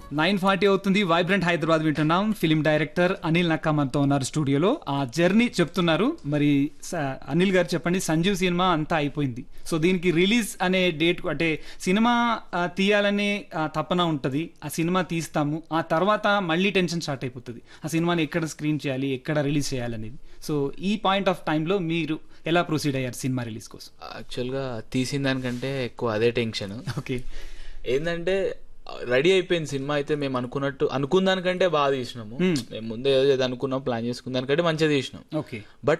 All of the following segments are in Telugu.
నైన్ ఫార్టీ అవుతుంది వైబ్రెంట్ హైదరాబాద్ వింటున్నాం ఫిలిం డైరెక్టర్ అనిల్ నక్కా మనతో ఉన్నారు స్టూడియోలో ఆ జర్నీ చెప్తున్నారు మరి స- అనిల్ గారు చెప్పండి సంజీవ్ సినిమా అంతా అయిపోయింది సో దీనికి రిలీజ్ అనే డేట్ అంటే సినిమా ఆ, తీయాలనే ఆ, తపన ఉంటుంది ఆ సినిమా తీస్తాము ఆ తర్వాత మళ్ళీ టెన్షన్ స్టార్ట్ అయిపోతుంది ఆ సినిమాని ఎక్కడ స్క్రీన్ చేయాలి ఎక్కడ రిలీజ్ చేయాలనేది సో ఈ పాయింట్ ఆఫ్ టైంలో మీరు ఎలా ప్రొసీడ్ అయ్యారు సినిమా రిలీజ్ కోసం యాక్చువల్గా తీసిన దానికంటే ఎక్కువ అదే టెన్షన్ ఓకే ఏంటంటే రెడీ అయిపోయింది సినిమా అయితే మేము అనుకున్నట్టు అనుకున్న దానికంటే బాగా తీసినాము మేము ముందే ఏదో ఏదో అనుకున్నాం ప్లాన్ చేసుకున్న దానికంటే మంచిగా తీసినాం ఓకే బట్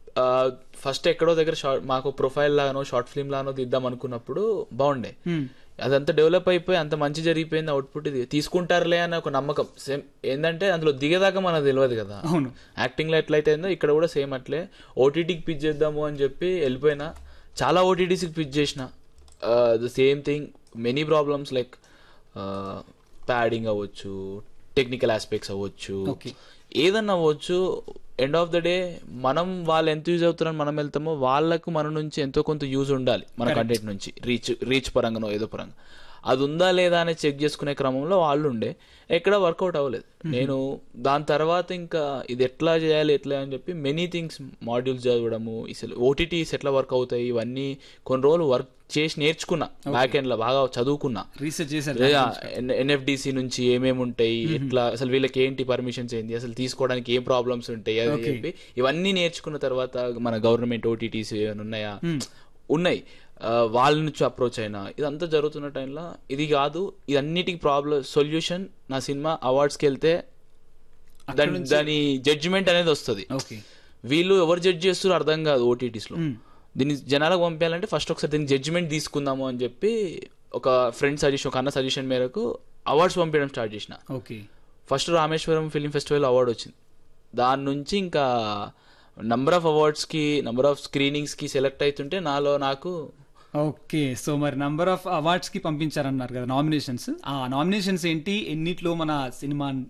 ఫస్ట్ ఎక్కడో దగ్గర షార్ట్ మాకు ప్రొఫైల్ లాగానో షార్ట్ ఫిల్మ్ లాగానో తీద్దాం అనుకున్నప్పుడు బాగుండే అదంతా డెవలప్ అయిపోయి అంత మంచి జరిగిపోయింది అవుట్పుట్ ఇది తీసుకుంటారులే అనే ఒక నమ్మకం సేమ్ ఏంటంటే అందులో దిగేదాకా మనకు తెలియదు కదా అవును యాక్టింగ్లో ఎట్లయితే అయిందో ఇక్కడ కూడా సేమ్ అట్లే ఓటీటీకి పిచ్ చేద్దాము అని చెప్పి వెళ్ళిపోయినా చాలా ఓటీటీస్కి పిచ్ చేసిన the same thing many problems like padding అవ్వచ్చు టెక్నికల్ ఆస్పెక్ట్స్ అవ్వచ్చు Okay. ఏదన్నా అవ్వచ్చు ఎండ్ ఆఫ్ ద డే మనం వాళ్ళు ఎంత యూజ్ అవుతున్నారని మనం వెళ్తామో వాళ్ళకు మన నుంచి ఎంతో కొంత యూజ్ ఉండాలి మన కంటెంట్ నుంచి రీచ్ రీచ్ పరంగానో ఏదో పరంగా అది ఉందా లేదా అనేది చెక్ చేసుకునే క్రమంలో వాళ్ళు ఉండే ఎక్కడ వర్కౌట్ అవ్వలేదు నేను దాని తర్వాత ఇంకా ఇది ఎట్లా చేయాలి ఎట్లా అని చెప్పి మెనీ థింగ్స్ మాడ్యూల్స్ చదవడము అసలు ఓటీటీస్ ఎట్లా వర్క్ అవుతాయి ఇవన్నీ కొన్ని రోజులు వర్క్ చేసి నేర్చుకున్నా బ్యాక్ ఎండ్ లో బాగా చదువుకున్నా రీసెర్చ్ చేశారు ఎన్ఎఫ్డిసి నుంచి ఏమేమి ఉంటాయి ఎట్లా అసలు వీళ్ళకి ఏంటి పర్మిషన్స్ ఏంటి అసలు తీసుకోవడానికి ఏం ప్రాబ్లమ్స్ ఉంటాయి అది చెప్పి ఇవన్నీ నేర్చుకున్న తర్వాత మన గవర్నమెంట్ ఓటీటీస్ ఏమైనా ఉన్నాయా ఉన్నాయి ఆ, వాళ్ళ నుంచి అప్రోచ్ అయినా ఇదంతా జరుగుతున్న టైంలో ఇది కాదు ఇదన్నిటికి ప్రాబ్లం సొల్యూషన్ నా సినిమా అవార్డ్స్కి వెళ్తే దాని దాని జడ్జిమెంట్ అనేది వస్తుంది ఓకే వీళ్ళు ఎవరు జడ్జ్ చేస్తారో అర్థం కాదు ఓటీటీస్ లో దీన్ని జనాలకు పంపించాలంటే ఫస్ట్ ఒకసారి దీనికి జడ్జిమెంట్ తీసుకుందాము అని చెప్పి ఒక ఫ్రెండ్ సజెషన్ ఒక అన్న సజెషన్ మేరకు అవార్డ్స్ పంపించడం స్టార్ట్ చేసిన okay first Rameswaram film festival award వచ్చింది దాని నుంచి ఇంకా నంబర్ ఆఫ్ అవార్డ్స్కి నంబర్ ఆఫ్ స్క్రీనింగ్స్కి సెలెక్ట్ అవుతుంటే నాలో నాకు ఓకే సో మరి నంబర్ ఆఫ్ అవార్డ్స్ కి పంపించారన్నారు కదా నామినేషన్స్ ఆ నామినేషన్స్ ఏంటి ఎన్నిట్లో మన సినిమా